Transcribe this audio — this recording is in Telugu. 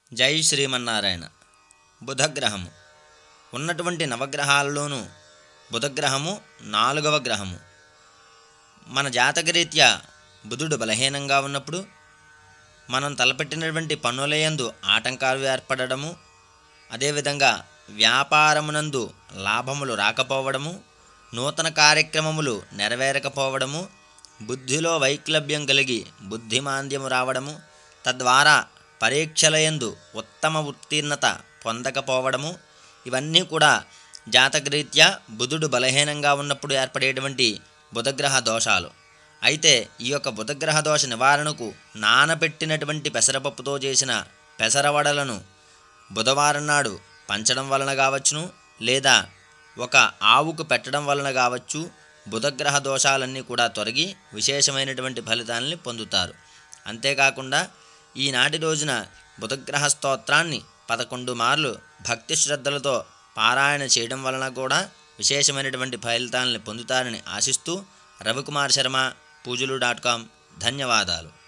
జై శ్రీమన్నారాయణ బుధగ్రహము ఉన్నటువంటి నవగ్రహాలలోనూ బుధగ్రహము నాలుగవ గ్రహము మన జాతకరీత్యా బుధుడు బలహీనంగా ఉన్నప్పుడు మనం తలపెట్టినటువంటి పనులయందు ఆటంకాలు ఏర్పడము అదేవిధంగా వ్యాపారమునందు లాభములు రాకపోవడము నూతన కార్యక్రమములు నెరవేరకపోవడము బుద్ధిలో వైక్లభ్యం కలిగి బుద్ధిమాంద్యము రావడము తద్వారా పరీక్షలయందు ఉత్తమ ఉత్తీర్ణత పొందకపోవడము ఇవన్నీ కూడా జాతకరీత్యా బుధుడు బలహీనంగా ఉన్నప్పుడు ఏర్పడేటువంటి బుధగ్రహ దోషాలు అయితే ఈ యొక్క బుధగ్రహ దోష నివారణకు నానబెట్టినటువంటి పెసరపప్పుతో చేసిన పెసరవడలను బుధవారం నాడు పంచడం వలన కావచ్చును లేదా ఒక ఆవుకు పెట్టడం వలన కావచ్చు బుధగ్రహ దోషాలన్నీ కూడా తొలగి విశేషమైనటువంటి ఫలితాలని పొందుతారు అంతేకాకుండా ఈనాటి రోజున బుధగ్రహ స్తోత్రాన్ని పదకొండు మార్లు భక్తి శ్రద్ధలతో పారాయణ చేయడం వలన కూడా విశేషమైనటువంటి ఫలితాలని పొందుతారని ఆశిస్తూ రవికుమార్ శర్మ పూజలు డాట్ కామ్ ధన్యవాదాలు